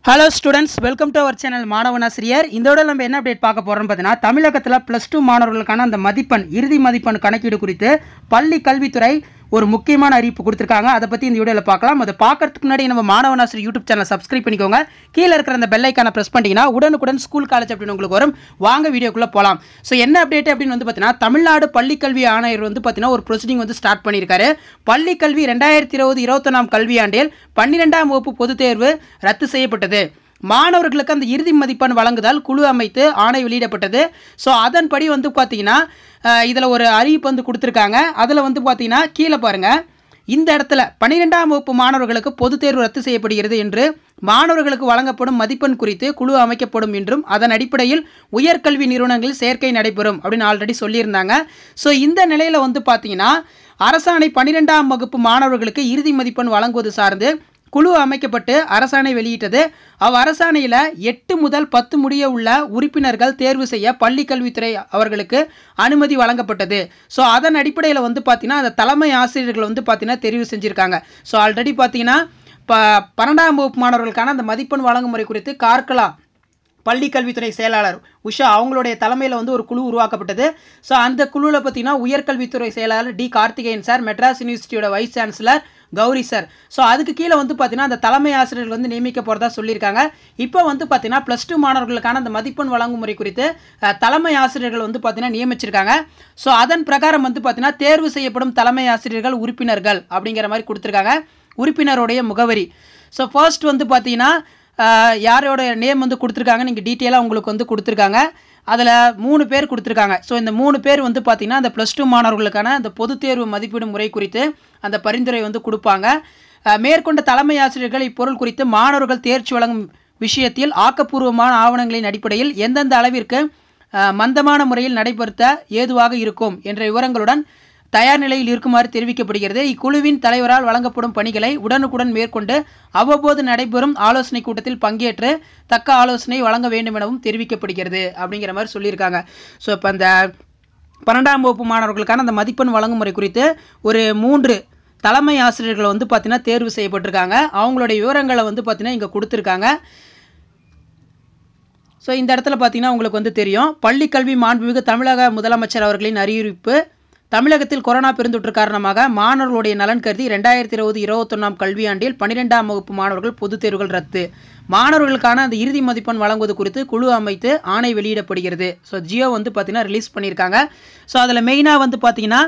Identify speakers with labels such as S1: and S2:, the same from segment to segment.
S1: hello students welcome to our channel மாணவனாசிரியர் இதோட நம்ம என்ன அப்டேட் பார்க்க போகிறோம்னு பார்த்தீங்கன்னா தமிழகத்தில் ப்ளஸ் டூ மாணவர்களுக்கான அந்த மதிப்பெண் இறுதி மதிப்பெண் கணக்கீடு குறித்து பள்ளி கல்வித்துறை ஒரு முக்கியமான அறிவிப்பு கொடுத்துருக்காங்க அதை பற்றி இந்த வீடியோவில் பார்க்கலாம் அதை பார்க்கறதுக்கு முன்னாடி நம்ம மாணவனாசிரியர் யூடியூப் சேனல் சப்ஸ்கிரைப் பண்ணிக்கோங்க கீழே இருக்கிற அந்த பெல் ஐக்கானை ப்ரெஸ் பண்ணிட்டீங்கன்னா உடனுக்குடன் ஸ்கூல் காலேஜ் அப்படின்னு உங்களுக்கு வரும் வாங்க வீடியோக்குள்ளே போகலாம் ஸோ என்ன அப்டேட் அப்படின்னு வந்து பார்த்தீங்கன்னா தமிழ்நாடு பள்ளிக்கல்வி ஆணையர் வந்து பார்த்தீங்கன்னா ஒரு ப்ரொசீடிங் வந்து ஸ்டார்ட் பண்ணியிருக்காரு பள்ளிக்கல்வி ரெண்டாயிரத்தி இருபது இருபத்தொன்னாம் கல்வியாண்டில் பன்னிரெண்டாம் வகுப்பு பொதுத் தேர்வு ரத்து செய்யப்பட்டது மாணவர்களுக்கு அந்த இறுதி மதிப்பெண் வழங்குதல் குழு அமைத்து ஆணை வெளியிடப்பட்டது ஸோ அதன்படி வந்து பார்த்தீங்கன்னா இதில் ஒரு அறிவிப்பு வந்து கொடுத்துருக்காங்க அதில் வந்து பார்த்தீங்கன்னா கீழே பாருங்கள் இந்த இடத்துல பன்னிரெண்டாம் வகுப்பு மாணவர்களுக்கு பொதுத் தேர்வு ரத்து செய்யப்படுகிறது என்று மாணவர்களுக்கு வழங்கப்படும் மதிப்பெண் குறித்து குழு அமைக்கப்படும் என்றும் அதன் அடிப்படையில் உயர்கல்வி நிறுவனங்களில் சேர்க்கை நடைபெறும் அப்படின்னு ஆல்ரெடி சொல்லியிருந்தாங்க ஸோ இந்த நிலையில் வந்து பார்த்தீங்கன்னா அரசாணை பன்னிரெண்டாம் வகுப்பு மாணவர்களுக்கு இறுதி மதிப்பெண் வழங்குவது சார்ந்து குழு அமைக்கப்பட்டு அரசாணை வெளியிட்டது அவ் அரசாணையில் எட்டு முதல் பத்து முடிய உள்ள உறுப்பினர்கள் தேர்வு செய்ய பள்ளி கல்வித்துறை அவர்களுக்கு அனுமதி வழங்கப்பட்டது ஸோ அதன் அடிப்படையில் வந்து பார்த்தீங்கன்னா அந்த தலைமை ஆசிரியர்கள் வந்து பார்த்தீங்கன்னா தெரிவு செஞ்சுருக்காங்க ஸோ ஆல்ரெடி பார்த்தீங்கன்னா ப பன்னெண்டாம் வகுப்பு மாணவர்களுக்கான அந்த மதிப்பெண் வழங்கும் முறை குறித்து கார்கலா பள்ளி கல்வித்துறை செயலாளர் உஷா அவங்களுடைய தலைமையில் வந்து ஒரு குழு உருவாக்கப்பட்டது ஸோ அந்த குழுவில் பார்த்தீங்கன்னா உயர்கல்வித்துறை செயலாளர் டி கார்த்திகேயன் சார் மெட்ராஸ் யூனிவர்சிட்டியோட vice chancellor Gowri sir so அதுக்கு கீழே வந்து பார்த்தீங்கன்னா அந்த தலைமை ஆசிரியர்கள் வந்து நியமிக்க போகிறதா சொல்லியிருக்காங்க இப்போ வந்து பார்த்தீங்கன்னா ப்ளஸ் டூ மாணவர்களுக்கான அந்த மதிப்பெண் வழங்கும் முறை குறித்து அஹ், தலைமை ஆசிரியர்கள் வந்து பார்த்தீங்கன்னா நியமிச்சிருக்காங்க ஸோ அதன் பிரகாரம் வந்து பார்த்தீங்கன்னா தேர்வு செய்யப்படும் தலைமை ஆசிரியர்கள் உறுப்பினர்கள் அப்படிங்கிற மாதிரி கொடுத்துருக்காங்க உறுப்பினருடைய முகவரி ஸோ ஃபர்ஸ்ட் வந்து பார்த்தீங்கன்னா ஆஹ் யாரோட நேம் வந்து கொடுத்துருக்காங்க நீங்கள் டீட்டெயிலாக உங்களுக்கு வந்து கொடுத்துருக்காங்க அதில் மூணு பேர் கொடுத்துருக்காங்க ஸோ இந்த மூணு பேர் வந்து பார்த்திங்கன்னா அந்த ப்ளஸ் டூ மாணவர்களுக்கான அந்த பொதுத் தேர்வு மதிப்பீடு முறை குறித்து அந்த பரிந்துரை வந்து கொடுப்பாங்க ஆஹ் மேற்கொண்ட தலைமை ஆசிரியர்கள் இப்பொருள் குறித்து மாணவர்கள் தேர்ச்சி வழங்கும் விஷயத்தில் ஆக்கப்பூர்வமான ஆவணங்களின் அடிப்படையில் எந்தெந்த அளவிற்கு ஆஹ் மந்தமான முறையில் நடைபெறுத்த ஏதுவாக இருக்கும் என்ற விவரங்களுடன் தயார் நிலையில் இருக்குமாறு தெரிவிக்கப்படுகிறது இக்குழுவின் தலைவரால் வழங்கப்படும் பணிகளை உடனுக்குடன் மேற்கொண்டு அவ்வப்போது நடைபெறும் ஆலோசனை கூட்டத்தில் பங்கேற்று தக்க ஆலோசனை வழங்க வேண்டும் எனவும் தெரிவிக்கப்படுகிறது அப்படிங்கிற மாதிரி சொல்லியிருக்காங்க ஸோ இப்போ அந்த பன்னெண்டாம் வகுப்பு மாணவர்களுக்கான அந்த மதிப்பெண் வழங்கும் முறை குறித்து ஒரு மூன்று தலைமை ஆசிரியர்கள் வந்து பார்த்தீங்கன்னா தேர்வு செய்யப்பட்டிருக்காங்க அவங்களுடைய விவரங்களை வந்து பார்த்தீங்கன்னா இங்கே கொடுத்துருக்காங்க ஸோ இந்த இடத்துல பார்த்தீங்கன்னா உங்களுக்கு வந்து தெரியும் பள்ளிக்கல்வி மாண்புமிகு தமிழக முதலமைச்சர் அவர்களின் அறிவிப்பு தமிழகத்தில் கொரோனா பெருந்தொற்று காரணமாக மாணவர்களுடைய நலன் கருதி ரெண்டாயிரத்தி இருபது இருபத்தொன்னாம் கல்வியாண்டில் பன்னிரெண்டாம் வகுப்பு மாணவர்கள் பொதுத் தேர்வுகள் ரத்து மாணவர்களுக்கான அந்த இறுதி மதிப்பெண் வழங்குவது குறித்து குழு அமைத்து ஆணை வெளியிடப்படுகிறது ஸோ ஜியோ வந்து பார்த்தீங்கன்னா ரிலீஸ் பண்ணியிருக்காங்க ஸோ அதில் மெயினாக வந்து பார்த்தீங்கன்னா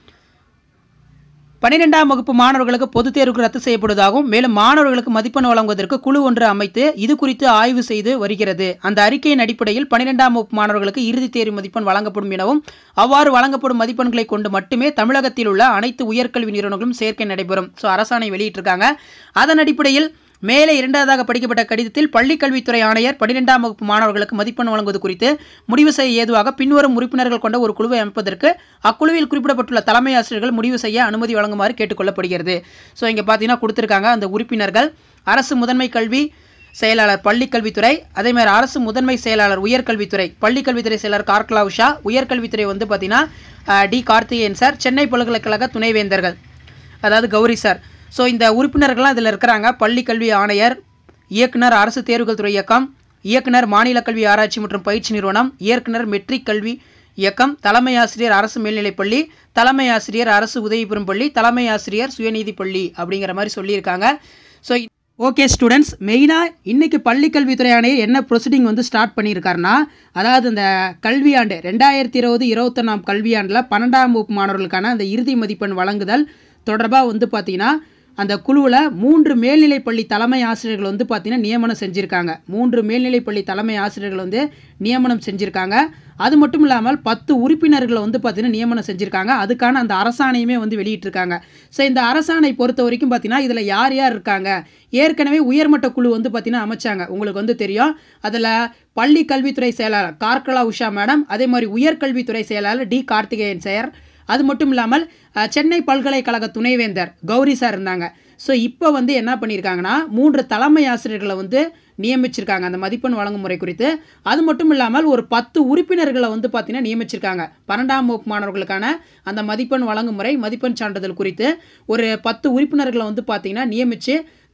S1: பன்னிரெண்டாம் வகுப்பு மாணவர்களுக்கு பொதுத் தேர்வுக்கு ரத்து செய்யப்படுவதாகவும் மேலும் மாணவர்களுக்கு மதிப்பெண் வழங்குவதற்கு குழு ஒன்று அமைத்து இது குறித்து ஆய்வு செய்து வருகிறது அந்த அறிக்கையின் அடிப்படையில் பன்னிரெண்டாம் வகுப்பு மாணவர்களுக்கு இறுதித் தேர்வு மதிப்பெண் வழங்கப்படும் எனவும் அவ்வாறு வழங்கப்படும் மதிப்பெண்களை கொண்டு மட்டுமே தமிழகத்தில் உள்ள அனைத்து உயர்கல்வி நிறுவனங்களும் சேர்க்கை நடைபெறும் ஸோ அரசாணை வெளியிட்டிருக்காங்க அதன் அடிப்படையில் மேலே இரண்டாவதாக படிக்கப்பட்ட கடிதத்தில் பள்ளிக் கல்வித்துறை ஆணையர் பன்னிரெண்டாம் வகுப்பு மாணவர்களுக்கு மதிப்பெண் வழங்குவது குறித்து முடிவு செய்ய ஏதுவாக பின்வரும் உறுப்பினர்கள் கொண்ட ஒரு குழுவை அமைப்பதற்கு அக்குழுவில் குறிப்பிடப்பட்டுள்ள தலைமை ஆசிரியர்கள் முடிவு செய்ய அனுமதி வழங்குமாறு கேட்டுக்கொள்ளப்படுகிறது ஸோ இங்கே பார்த்தீங்கன்னா கொடுத்துருக்காங்க அந்த உறுப்பினர்கள் அரசு முதன்மை கல்வி செயலாளர் பள்ளிக் கல்வித்துறை அதே மாதிரி அரசு முதன்மை செயலாளர் உயர்கல்வித்துறை பள்ளிக் கல்வித்துறை செயலர் கார்கலா உஷா உயர்கல்வித்துறை வந்து பார்த்தீங்கன்னா அஹ், டி கார்த்திகேயன் சார் சென்னை பல்கலைக்கழக துணைவேந்தர்கள் அதாவது கௌரி சார் ஸோ இந்த உறுப்பினர்கள்லாம் இதில் இருக்கிறாங்க பள்ளி கல்வி ஆணையர் இயக்குனர் அரசு தேர்வுகள் துறை இயக்கம் இயக்குனர் மாநில கல்வி ஆராய்ச்சி மற்றும் பயிற்சி நிறுவனம் இயக்குனர் மெட்ரிக் கல்வி இயக்கம் தலைமை ஆசிரியர் அரசு மேல்நிலைப் பள்ளி தலைமை ஆசிரியர் அரசு உதவி பெறும் பள்ளி தலைமை ஆசிரியர் சுயநீதி பள்ளி அப்படிங்கிற மாதிரி சொல்லியிருக்காங்க ஸோ ஓகே ஸ்டூடெண்ட்ஸ் மெயினாக இன்றைக்கி பள்ளிக்கல்வித்துறை ஆணையர் என்ன ப்ரொசீடிங் வந்து ஸ்டார்ட் பண்ணியிருக்காருன்னா அதாவது இந்த கல்வியாண்டு ரெண்டாயிரத்தி இருபது இருபத்தொன்னாம் கல்வியாண்டில் பன்னெண்டாம் வகுப்பு மாணவர்களுக்கான அந்த இறுதி மதிப்பெண் வழங்குதல் தொடர்பாக வந்து பார்த்திங்கன்னா அந்த குழுவில் மூன்று மேல்நிலைப் பள்ளி தலைமை ஆசிரியர்கள் வந்து பார்த்திங்கன்னா நியமனம் செஞ்சுருக்காங்க மூன்று மேல்நிலைப் பள்ளி தலைமை ஆசிரியர்கள் வந்து நியமனம் செஞ்சுருக்காங்க அது மட்டும் இல்லாமல் பத்து உறுப்பினர்களை வந்து பார்த்திங்கன்னா நியமனம் செஞ்சுருக்காங்க அதுக்கான அந்த அரசாணையுமே வந்து வெளியிட்டிருக்காங்க ஸோ இந்த அரசாணை பொறுத்த வரைக்கும் பார்த்திங்கன்னா இதில் யார் யார் இருக்காங்க ஏற்கனவே உயர்மட்ட குழு வந்து பார்த்திங்கன்னா அமைச்சாங்க உங்களுக்கு வந்து தெரியும் அதில் பள்ளி கல்வித்துறை செயலாளர் கார்கலா உஷா மேடம் அதே மாதிரி உயர்கல்வித்துறை செயலாளர் டி கார்த்திகேயன் சார் அது மட்டும் இல்லாமல் அஹ், சென்னை பல்கலைக்கழக துணைவேந்தர் கௌரி சார் இருந்தாங்க ஸோ இப்போ வந்து என்ன பண்ணியிருக்காங்கன்னா மூன்று தலைமை ஆசிரியர்களை வந்து நியமிச்சிருக்காங்க அந்த மதிப்பெண் வழங்கும் முறை குறித்து அது மட்டும் இல்லாமல் ஒரு பத்து உறுப்பினர்களை வந்து பார்த்தீங்கன்னா நியமிச்சிருக்காங்க பன்னெண்டாம் வகுப்பு மாணவர்களுக்கான அந்த மதிப்பெண் வழங்கும் முறை மதிப்பெண் சான்றிதழ் குறித்து ஒரு பத்து உறுப்பினர்களை வந்து பார்த்தீங்கன்னா நியமித்து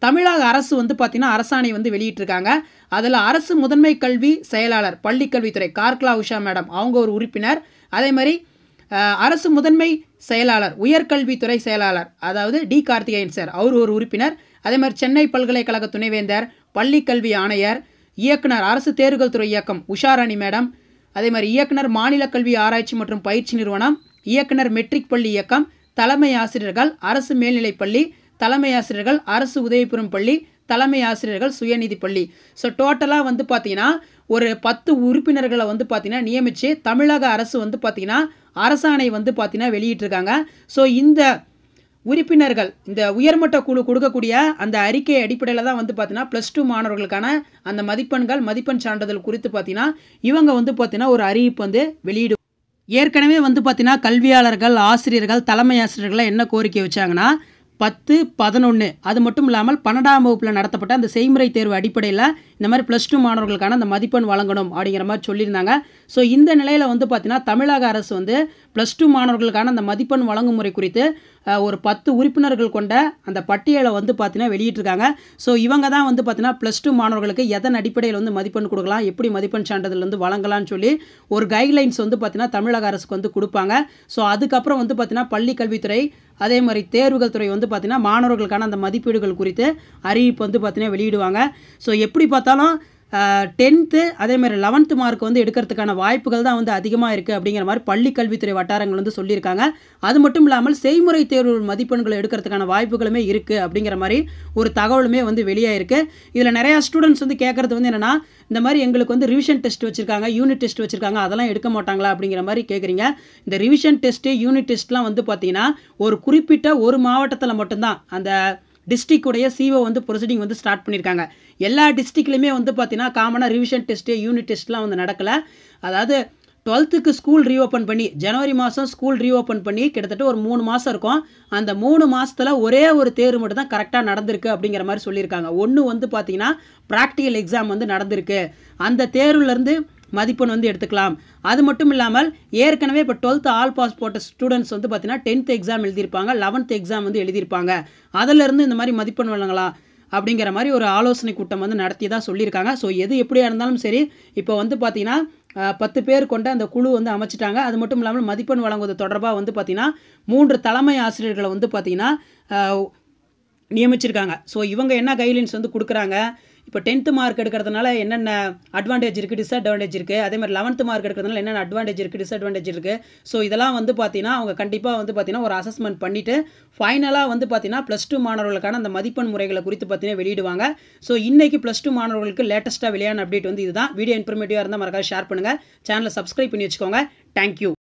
S1: தமிழக அரசு வந்து பார்த்திங்கன்னா அரசாணை வந்து வெளியிட்டிருக்காங்க அதில் அரசு முதன்மை கல்வி செயலாளர் பள்ளி கல்வித்துறை கார்க்லா உஷா மேடம் அவங்க ஒரு உறுப்பினர் அதே மாதிரி அஹ், அரசு முதன்மை செயலாளர் உயர்கல்வித்துறை செயலாளர் அதாவது டி கார்த்திகேயன் சார் அவர் ஒரு உறுப்பினர் அதே மாதிரி சென்னை பல்கலைக்கழக துணைவேந்தர் பள்ளி கல்வி ஆணையர் இயக்குனர் அரசு தேர்வுகள் துறை இயக்கம் உஷாராணி மேடம் அதே மாதிரி இயக்குனர் மாநில கல்வி ஆராய்ச்சி மற்றும் பயிற்சி நிறுவனம் இயக்குனர் மெட்ரிக் பள்ளி இயக்கம் தலைமை ஆசிரியர்கள் அரசு மேல்நிலைப் பள்ளி தலைமை ஆசிரியர்கள் அரசு உதவிபுரம் பள்ளி தலைமை ஆசிரியர்கள் சுயநிதி பள்ளி ஸோ டோட்டலாக வந்து பார்த்தீங்கன்னா ஒரு பத்து உறுப்பினர்களை வந்து பார்த்தீங்கன்னா நியமித்து தமிழக அரசு வந்து பார்த்தீங்கன்னா அரசாணை வந்து பார்த்தீங்கன்னா வெளியிட்டிருக்காங்க ஸோ இந்த உறுப்பினர்கள் இந்த உயர்மட்ட குழு கொடுக்கக்கூடிய அந்த அறிக்கை அடிப்படையில் தான் வந்து பார்த்தீங்கன்னா ப்ளஸ் டூ மாணவர்களுக்கான அந்த மதிப்பெண்கள் மதிப்பெண் சான்றிதழ் குறித்து பார்த்தீங்கன்னா இவங்க வந்து பார்த்தீங்கன்னா ஒரு அறிவிப்பு வந்து வெளியிடு ஏற்கனவே வந்து பார்த்தீங்கன்னா கல்வியாளர்கள் ஆசிரியர்கள் தலைமை ஆசிரியர்கள் என்ன கோரிக்கை வச்சாங்கன்னா பத்து பதினொன்று அது மட்டும் இல்லாமல் பன்னெண்டாம் வகுப்பில் நடத்தப்பட்ட அந்த செய்முறை தேர்வு அடிப்படையில் இந்த மாதிரி ப்ளஸ் டூ மாணவர்களுக்கான அந்த மதிப்பெண் வழங்கணும் அப்படிங்கிற மாதிரி சொல்லியிருந்தாங்க ஸோ இந்த நிலையில் வந்து பார்த்தீங்கன்னா தமிழக அரசு வந்து ப்ளஸ் டூ மாணவர்களுக்கான அந்த மதிப்பெண் வழங்கும் முறை குறித்து அஹ், ஒரு பத்து உறுப்பினர்கள் கொண்ட அந்த பட்டியலை வந்து பார்த்தீங்கன்னா வெளியிட்டிருக்காங்க ஸோ இவங்க தான் வந்து பார்த்தீங்கன்னா ப்ளஸ் டூ மாணவர்களுக்கு எதன் அடிப்படையில் வந்து மதிப்பெண் கொடுக்கலாம் எப்படி மதிப்பெண் சான்றிதழ் வந்து வழங்கலாம்னு சொல்லி ஒரு கைட்லைன்ஸ் வந்து பார்த்தீங்கன்னா தமிழக அரசுக்கு வந்து கொடுப்பாங்க ஸோ அதுக்கப்புறம் வந்து பார்த்தீங்கன்னா பள்ளி கல்வித்துறை அதே மாதிரி தேர்வுகள் துறை வந்து பார்த்தீங்கன்னா மாணவர்களுக்கான அந்த மதிப்பீடுகள் குறித்து அறிவிப்பு வந்து பார்த்தீங்கன்னா வெளியிடுவாங்க ஸோ எப்படி பார்த்தாலும் டென்த்து அதே மாதிரி லெவன்த்து மார்க் வந்து எடுக்கிறதுக்கான வாய்ப்புகள் தான் வந்து அதிகமாக இருக்குது அப்படிங்கிற மாதிரி பள்ளி கல்வித்துறை வட்டாரங்கள் வந்து சொல்லியிருக்காங்க அது மட்டும் இல்லாமல் செய்முறை தேர்வு மதிப்பெண்களை எடுக்கிறதுக்கான வாய்ப்புகளுமே இருக்குது அப்படிங்கிற மாதிரி ஒரு தகவலுமே வந்து வெளியாயிருக்கு இதில் நிறையா ஸ்டூடெண்ட்ஸ் வந்து கேட்குறது வந்து என்னென்னா இந்த மாதிரி எங்களுக்கு வந்து ரிவிஷன் டெஸ்ட் வச்சுருக்காங்க யூனிட் டெஸ்ட் வச்சுருக்காங்க அதெல்லாம் எடுக்க மாட்டாங்களா அப்படிங்கிற மாதிரி கேட்குறீங்க இந்த ரிவிஷன் டெஸ்ட்டு யூனிட் டெஸ்ட்லாம் வந்து பார்த்தீங்கன்னா ஒரு குறிப்பிட்ட ஒரு மாவட்டத்தில் மட்டும்தான் அந்த டிஸ்ட்ரிக்டுடைய சிஓ வந்து ப்ரொசீடிங் வந்து ஸ்டார்ட் பண்ணியிருக்காங்க எல்லா டிஸ்ட்ரிக்ட்லையுமே வந்து பார்த்தீங்கன்னா காமனாக ரிவிஷன் டெஸ்ட்டு யூனிட் டெஸ்ட்லாம் வந்து நடக்கலை அதாவது டுவெல்த்துக்கு ஸ்கூல் ரீஓப்பன் பண்ணி ஜனவரி மாதம் ஸ்கூல் ரீஓப்பன் பண்ணி கிட்டத்தட்ட ஒரு மூணு மாதம் இருக்கும் அந்த மூணு மாதத்தில் ஒரே ஒரு தேர்வு மட்டும் தான் கரெக்டாக நடந்திருக்கு அப்படிங்கிற மாதிரி சொல்லியிருக்காங்க ஒன்று வந்து பார்த்தீங்கன்னா ப்ராக்டிக்கல் எக்ஸாம் வந்து நடந்திருக்கு அந்த தேர்வுலேருந்து மதிப்பெண் வந்து எடுத்துக்கலாம் அது மட்டும் இல்லாமல் ஏற்கனவே இப்போ டுவெல்த்து ஆல் பாஸ் போட்ட ஸ்டூடெண்ட்ஸ் வந்து பார்த்தீங்கன்னா டென்த் எக்ஸாம் எழுதியிருப்பாங்க லெவன்த் எக்ஸாம் வந்து எழுதியிருப்பாங்க அதிலிருந்து இந்த மாதிரி மதிப்பெண் வழங்கலாம் அப்படிங்கிற மாதிரி ஒரு ஆலோசனை கூட்டம் வந்து நடத்தி தான் சொல்லியிருக்காங்க ஸோ எது எப்படியா இருந்தாலும் சரி இப்போ வந்து பார்த்தீங்கன்னா அஹ், பத்து பேர் கொண்ட அந்த குழு வந்து அமைச்சிட்டாங்க அது மட்டும் இல்லாமல் மதிப்பெண் வழங்குவது தொடர்பாக வந்து பார்த்தீங்கன்னா மூன்று தலைமை ஆசிரியர்களை வந்து பார்த்தீங்கன்னா அஹ், நியமிச்சிருக்காங்க ஸோ இவங்க என்ன கைட்லைன்ஸ் வந்து கொடுக்குறாங்க இப்போ டென்த்து மார்க் எடுக்கிறதுனால என்னென்ன அட்வான்டேஜ் இருக்குது டிஸ்அட்வான்டேஜ் இருக்குது அதே மாதிரி லெவன்த்து மார்க் எடுக்கிறதுனால என்னென்ன அட்வான்டேஜ் இருக்குது டிஸ்அட்வான்டேஜ் இருக்குது ஸோ இதெல்லாம் வந்து பார்த்தீங்கன்னா அவங்க கண்டிப்பாக வந்து பார்த்தீங்கன்னா ஒரு அசஸ்மெண்ட் பண்ணிவிட்டு ஃபைனலாக வந்து பார்த்தீங்கன்னா ப்ளஸ் டூ மாணவர்களுக்கான அந்த மதிப்பெண் முறைகளை குறித்து பார்த்தீங்கன்னா வெளியிடுவாங்க ஸோ இன்னைக்கு ப்ளஸ் டூ மாணவர்களுக்கு லேட்டஸ்ட்டாக வெளியான அப்டேட் வந்து இதுதான் வீடியோ இன்ஃபர்மேட்டிவாக இருந்தால் மறக்காம ஷேர் பண்ணுங்கள் சேனலை சப்ஸ்கிரைப் பண்ணி வச்சுக்கோங்க தேங்க்யூ